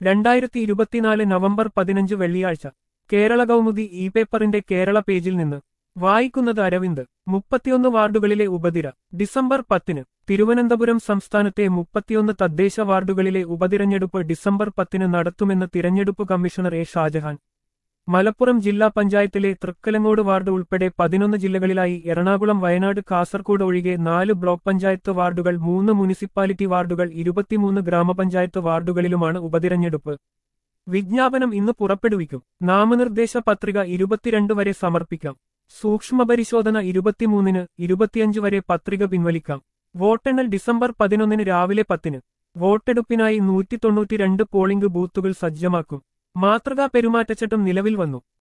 രണ്ടായിരത്തി ഇരുപത്തിനാല് നവംബർ പതിനഞ്ച് വെള്ളിയാഴ്ച കേരള കൗമുദി ഇ പേപ്പറിന്റെ കേരള പേജിൽ നിന്ന് വായിക്കുന്നത് അരവിന്ദ് മുപ്പത്തിയൊന്ന് വാർഡുകളിലെ ഉപതിര ഡിസംബർ പത്തിന് തിരുവനന്തപുരം സംസ്ഥാനത്തെ മുപ്പത്തിയൊന്ന് തദ്ദേശ വാർഡുകളിലെ ഉപതിരഞ്ഞെടുപ്പ് ഡിസംബർ പത്തിന് നടത്തുമെന്ന് തിരഞ്ഞെടുപ്പ് കമ്മീഷണർ എ ഷാജഹാൻ മലപ്പുറം ജില്ലാ പഞ്ചായത്തിലെ തൃക്കലങ്ങോട് വാർഡ് ഉൾപ്പെടെ പതിനൊന്ന് ജില്ലകളിലായി എറണാകുളം വയനാട് കാസർഗോഡ് ഒഴികെ നാല് ബ്ലോക്ക് പഞ്ചായത്ത് വാർഡുകൾ മൂന്ന് മുനിസിപ്പാലിറ്റി വാർഡുകൾ ഇരുപത്തിമൂന്ന് ഗ്രാമപഞ്ചായത്ത് വാർഡുകളിലുമാണ് ഉപതിരഞ്ഞെടുപ്പ് വിജ്ഞാപനം ഇന്ന് പുറപ്പെടുവിക്കും നാമനിർദ്ദേശ പത്രിക ഇരുപത്തിരണ്ട് വരെ സമർപ്പിക്കാം സൂക്ഷ്മപരിശോധന ഇരുപത്തിമൂന്നിന് ഇരുപത്തിയഞ്ച് വരെ പത്രിക പിൻവലിക്കാം വോട്ടെണ്ണൽ ഡിസംബർ പതിനൊന്നിന് രാവിലെ പത്തിന് വോട്ടെടുപ്പിനായി നൂറ്റി തൊണ്ണൂറ്റിരണ്ട് പോളിംഗ് ബൂത്തുകൾ സജ്ജമാക്കും മാതൃകാ പെരുമാറ്റച്ചട്ടം നിലവിൽ വന്നു